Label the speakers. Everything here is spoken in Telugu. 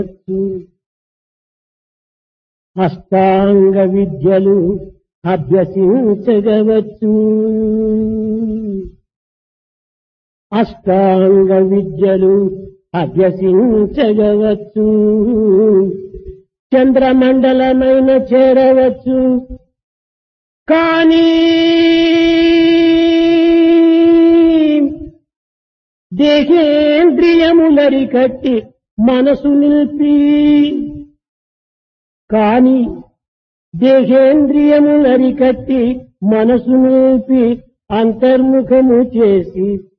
Speaker 1: అష్టాంగ విద్యలు అభ్యసించగవచ్చు అష్టాంగ విద్యలు అభ్యసించగవచ్చు చంద్రమండలమైన చేరవచ్చు కానీ దేహేంద్రియములరికట్టి మనసు నిలిపి కాని దేహేంద్రియములరికట్టి మనసు నిలిపి అంతర్ముఖము చేసి